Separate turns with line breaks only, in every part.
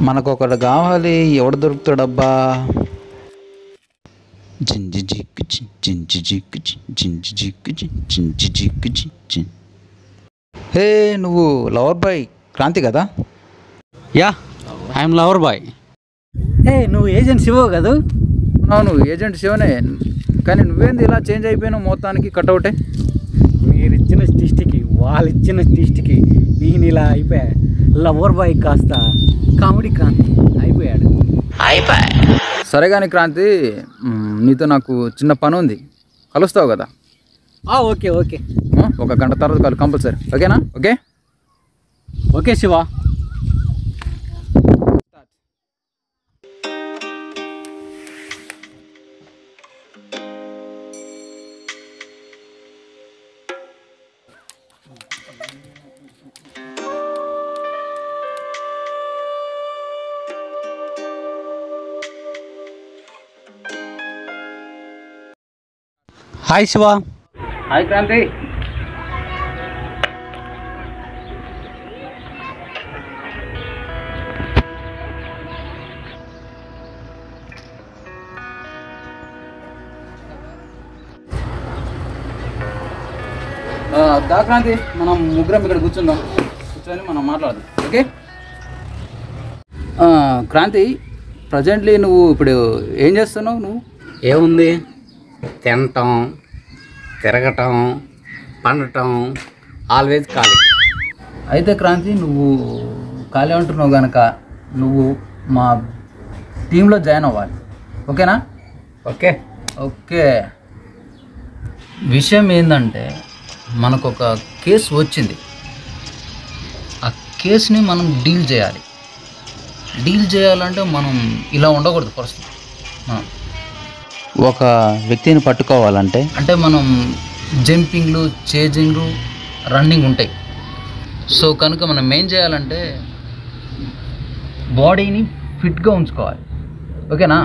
మనకు ఒకటి కావాలి ఎవడు దొరుకుతాడబ్బా జింజి జిక్కు చి, జింజి జిక్కు చి, జింజి జిక్కు చి, జింజి జిక్కు చి, జిన్. హే నువ్వు లవర్ బాయ్ క్రాంతి కదా
యా ఐఎమ్ లవర్ బాయ్
ఏ నువ్వు ఏజెంట్ శివ కదా
అవును ఏజెంట్ శివనే కానీ నువ్వేంది ఇలా చేంజ్ అయిపోయినావు మొత్తానికి కట్అవుటే
మీరు ఇచ్చిన స్టిస్ట్కి వాళ్ళు ఇచ్చిన స్టిస్ట్కి నేను ఇలా అయిపోయా లవర్ బాయ్ కాస్త కామెడీ క్రాంతి అయిపోయాడు
సరే కానీ క్రాంతి మ్, నీతో నాకు చిన్న పని ఉంది కలుస్తావు కదా
ఆ, ఓకే ఓకే
ఆ, ఒక గంట తర్వాత కలు కంపల్సరీ ఓకేనా okay
okay Shiva
hi Shiva
hi Kranthi ఆ, దా క్రాంతి మనం ముగ్గురం ఇక్కడ కూర్చుందాం కూర్చొని మనం మాట్లాడదాం ఓకే ఆ, క్రాంతి ప్రజెంట్లీ నువ్వు ఇప్పుడు ఏం చేస్తున్నావు నువ్వు
ఏముంది తినటం తిరగటం పండటం ఆల్వేజ్ ఖాళీ
అయితే క్రాంతి నువ్వు ఖాళీ ఉంటున్నావు కనుక నువ్వు మా టీంలో జాయిన్ అవ్వాలి ఓకేనా
ఓకే
ఓకే విషయం ఏంటంటే మనకు ఒక కేసు వచ్చింది ఆ కేసుని మనం డీల్ చేయాలి డీల్ చేయాలంటే మనం ఇలా ఉండకూడదు ఫస్ట్ మనం ఒక వ్యక్తిని పట్టుకోవాలంటే అంటే మనం జంపింగ్లు చేజింగ్లు రన్నింగ్ ఉంటాయి సో కనుక మనం ఏం చేయాలంటే బాడీని ఫిట్గా ఉంచుకోవాలి ఓకేనా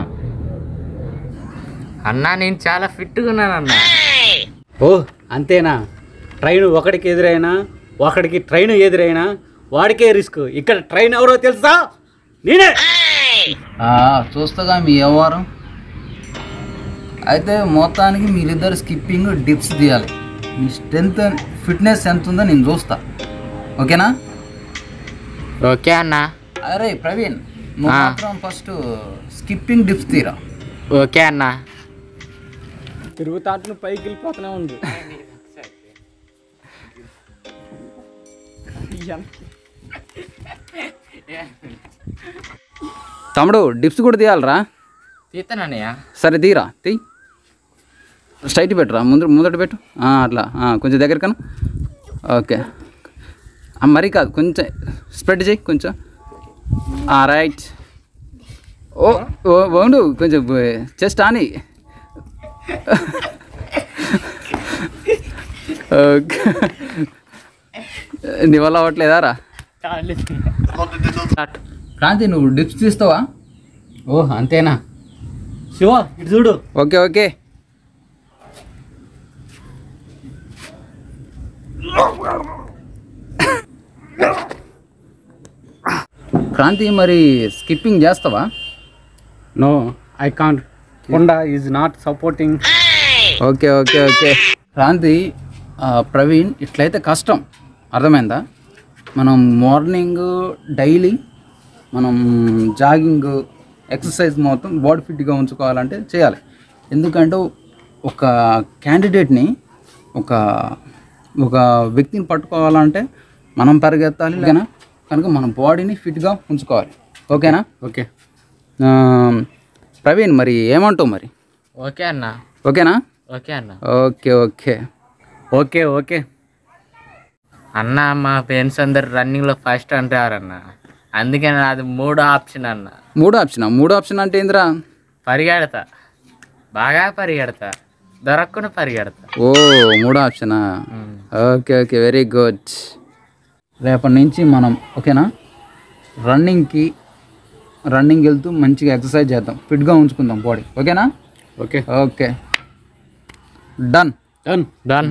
అన్నా నేను చాలా ఫిట్గా ఉన్నానన్నా
ఓ అంతేనా ట్రైన్ ఒకడికి ఎదురైనా ఒకడికి ట్రైన్ ఎదురైనా వాడికే రిస్క్ ఇక్కడ ట్రైన్ ఎవరో తెలుసా నేనే
ఆ, చూస్తాగా మీ వ్యవహారం అయితే మొత్తానికి మీరిద్దరు స్కిప్పింగ్ డిప్స్ తీయాలి మీ స్ట్రెంత్ ఫిట్నెస్ ఎంత ఉందో నేను చూస్తా ఓకేనా
ఓకే అన్నా
అరే ప్రవీణ్ నువ్వు
ఆ.
మాత్రం ఫస్ట్ స్కిప్పింగ్ డిప్స్ తీరా
ఓకే అన్నా
తిరుగుతాటను పైకి వెళ్ళిపోతూనే ఉంది
తమ్ముడు డిప్స్ కూడా తీయాలరా
తీస్తానన్నయ్య
సరే తీరా తీ స్ట్రైట్ పెట్టురా ముందు ముందట పెట్టు ఆ, అట్లా ఆ, కొంచెం దగ్గర కను ఓకే ఆ, మరీ కాదు కొంచెం స్ప్రెడ్ చేయి కొంచెం రైట్ ఓ ఓ బాగుండు కొంచెం చెస్ట్ ఆని ఓకే నీ వల్ల అవ్వట్లేదా రా క్రాంతి నువ్వు డిప్స్ తీస్తావా
ఓ అంతేనా శివ ఇటు చూడు
ఓకే ఓకే క్రాంతి మరి స్కిప్పింగ్ చేస్తావా
నో ఐ కాంట్ కొండ is not supporting
okay okay okay Kranthi ఆ, ప్రవీణ్ ఇట్లయితే కష్టం అర్థమైందా మనం మార్నింగ్ డైలీ మనం జాగింగ్ ఎక్సర్సైజ్ మొత్తం బాడీ ఫిట్గా ఉంచుకోవాలంటే చేయాలి ఎందుకంటే ఒక క్యాండిడేట్ని ఒక ఒక వ్యక్తిని పట్టుకోవాలంటే మనం పరిగెత్తాలి ఓకేనా కనుక మన బాడీని ఫిట్గా ఉంచుకోవాలి ఓకేనా
ఓకే
ఆ, ప్రవీణ్ మరి ఏమంటావు మరి
ఓకే అన్నా
ఓకేనా
ఓకే అన్న
ఓకే ఓకే
ఓకే ఓకే
అన్న మా ఫ్రెండ్స్ అందరు రన్నింగ్లో ఫస్ట్ అంటారన్న అందుకే అది మూడో ఆప్షన్ అన్న
మూడో ఆప్షన్ మూడో ఆప్షన్ అంటే ఏందిరా
పరిగెడతా బాగా పరిగెడతా దొరకకుండా పరిగెడతా
ఓ మూడో ఆప్షనా
um.
Okay okay very good రేపటి నుంచి మనం ఓకేనా రన్నింగ్కి రన్నింగ్ వెళ్తూ మంచిగా ఎక్సర్సైజ్ చేద్దాం ఫిట్గా ఉంచుకుందాం బాడీ ఓకేనా
okay
okay done
done
done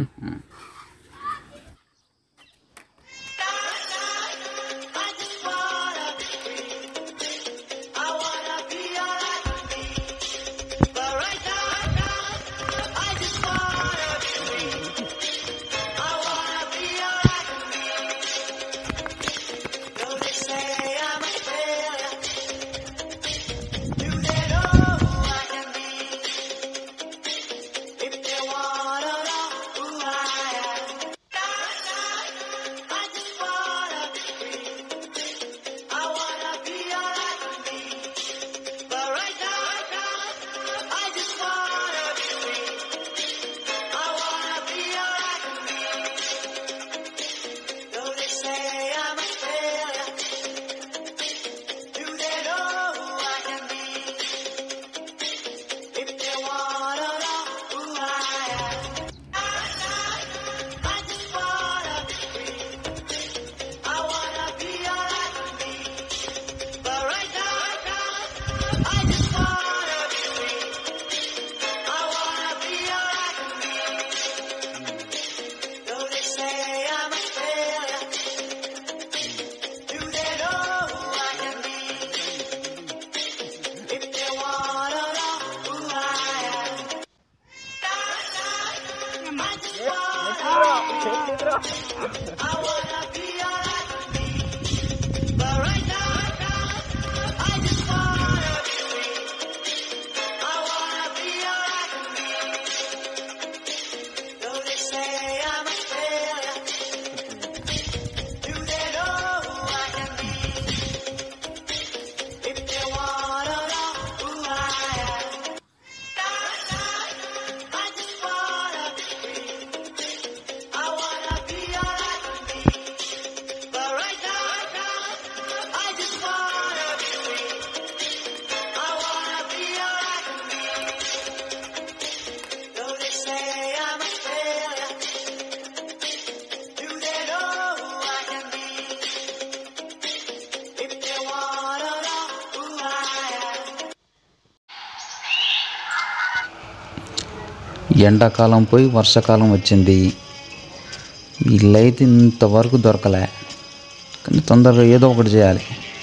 ఎండాకాలం పోయి వర్షాకాలం వచ్చింది వీళ్ళైతే ఇంతవరకు దొరకలే కానీ తొందరగా ఏదో ఒకటి చేయాలి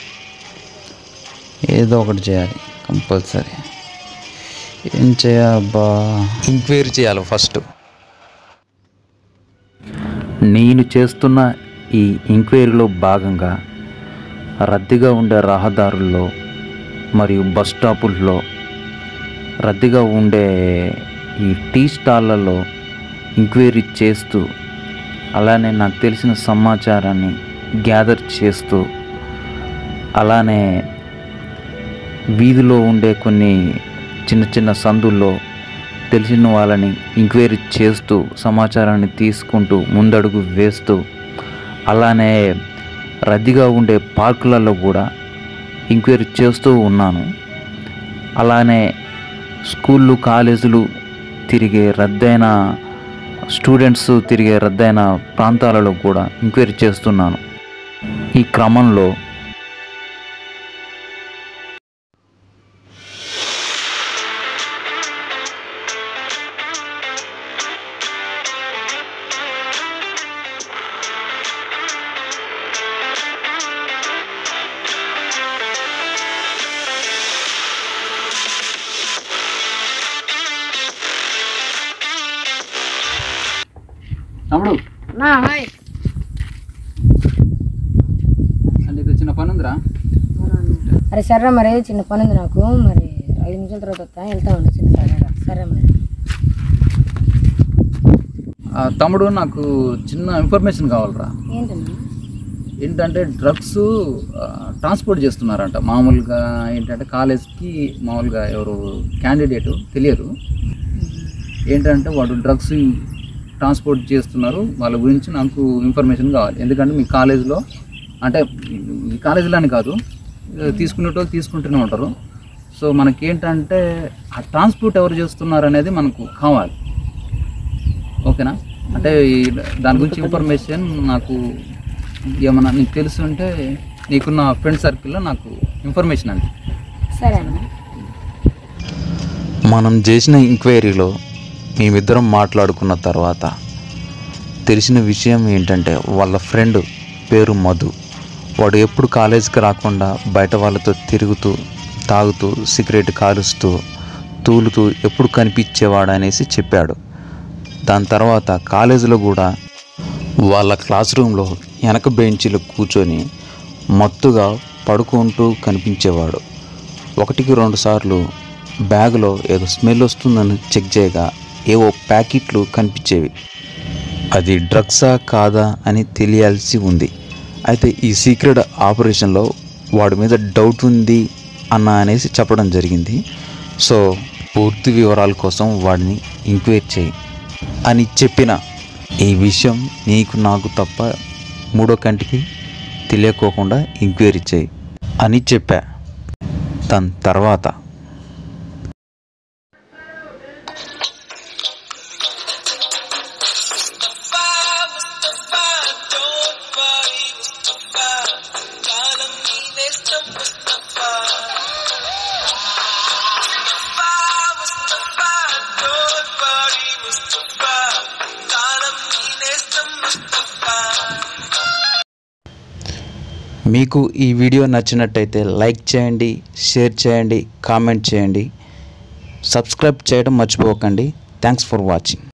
ఏదో ఒకటి చేయాలి కంపల్సరీ ఏం చేయాలబ్బా ఎంక్వైరీ చేయాలి ఫస్ట్ నేను చేస్తున్న ఈ ఎంక్వైరీలో భాగంగా రద్దీగా ఉండే రహదారుల్లో మరియు బస్ స్టాపుల్లో రద్దీగా ఉండే ఈ టీ స్టాళ్ళల్లో ఎంక్వైరీ చేస్తూ అలానే నాకు తెలిసిన సమాచారాన్ని గ్యాదర్ చేస్తూ అలానే వీధిలో ఉండే కొన్ని చిన్న చిన్న సందుల్లో తెలిసిన వాళ్ళని ఎంక్వైరీ చేస్తూ సమాచారాన్ని తీసుకుంటూ ముందడుగు వేస్తూ అలానే రద్దీగా ఉండే పార్కులలో కూడా ఎంక్వైరీ చేస్తూ ఉన్నాను అలానే స్కూళ్ళు కాలేజీలు తిరిగే రద్దయిన స్టూడెంట్స్ తిరిగే రద్దయిన ప్రాంతాలలో కూడా ఎంక్వైరీ చేస్తున్నాను ఈ క్రమంలో తమ్ముడు
నా హాయ్
నీకు చిన్న పని ఉందిరా
అరే సరే మరి చిన్న పని ఉంది నాకు మరి ఐదు నిమిషాల తర్వాత వస్తా వెళ్తా ఉండు చిన్న పని సరే మరి
ఆ, తమ్ముడు నాకు చిన్న ఇన్ఫర్మేషన్ కావాలరా
ఏంటన్నా
ఏంటంటే డ్రగ్స్ ట్రాన్స్పోర్ట్ చేస్తున్నారంట మామూలుగా ఏంటంటే కాలేజ్కి మామూలుగా ఎవరు క్యాండిడేట్ తెలియదు ఏంటంటే వాడు డ్రగ్స్ ట్రాన్స్పోర్ట్ చేస్తున్నారు వాళ్ళ గురించి నాకు ఇన్ఫర్మేషన్ కావాలి ఎందుకంటే మీ కాలేజీలో అంటే ఈ కాలేజీలో అని కాదు తీసుకునేటోళ్ళు తీసుకుంటూనే ఉంటారు సో మనకేంటంటే ఆ ట్రాన్స్పోర్ట్ ఎవరు చేస్తున్నారు అనేది మనకు కావాలి ఓకేనా అంటే ఈ దాని గురించి ఇన్ఫర్మేషన్ నాకు ఏమన్నా నీకు తెలుసు అంటే నీకున్న ఫ్రెండ్ సర్కిల్లో నాకు ఇన్ఫర్మేషన్ అంది
సరే అన్న
మనం చేసిన ఎంక్వైరీలో మేమిద్దరం మాట్లాడుకున్న తర్వాత తెలిసిన విషయం ఏంటంటే వాళ్ళ ఫ్రెండ్ పేరు మధు వాడు ఎప్పుడు కాలేజీకి రాకుండా బయట వాళ్ళతో తిరుగుతూ తాగుతూ సిగరెట్ కాలుస్తూ తూలుతూ ఎప్పుడు కనిపించేవాడు అనేసి చెప్పాడు దాని తర్వాత కాలేజీలో కూడా వాళ్ళ క్లాస్ రూమ్లో వెనక బెంచీలో కూర్చొని మత్తుగా పడుకుంటూ కనిపించేవాడు ఒకటికి రెండు సార్లు బ్యాగ్లో ఏదో స్మెల్ వస్తుందని చెక్ చేయగా ఏవో ప్యాకెట్లు కనిపించేవి అది డ్రగ్సా కాదా అని తెలియాల్సి ఉంది అయితే ఈ సీక్రెట్ ఆపరేషన్లో వాడి మీద డౌట్ ఉంది అన్న అనేసి చెప్పడం జరిగింది సో పూర్తి వివరాల కోసం వాడిని ఎంక్వైరీ చేయి అని చెప్పిన ఈ విషయం నీకు నాకు తప్ప మూడో కంటికి తెలియకోకుండా ఎంక్వైరీ చేయి అని చెప్పా దాని తర్వాత మీకు ఈ వీడియో నచ్చినట్టయితే లైక్ చేయండి షేర్ చేయండి కామెంట్ చేయండి సబ్స్క్రైబ్ చేయడం మర్చిపోకండి థ్యాంక్స్ ఫర్ వాచింగ్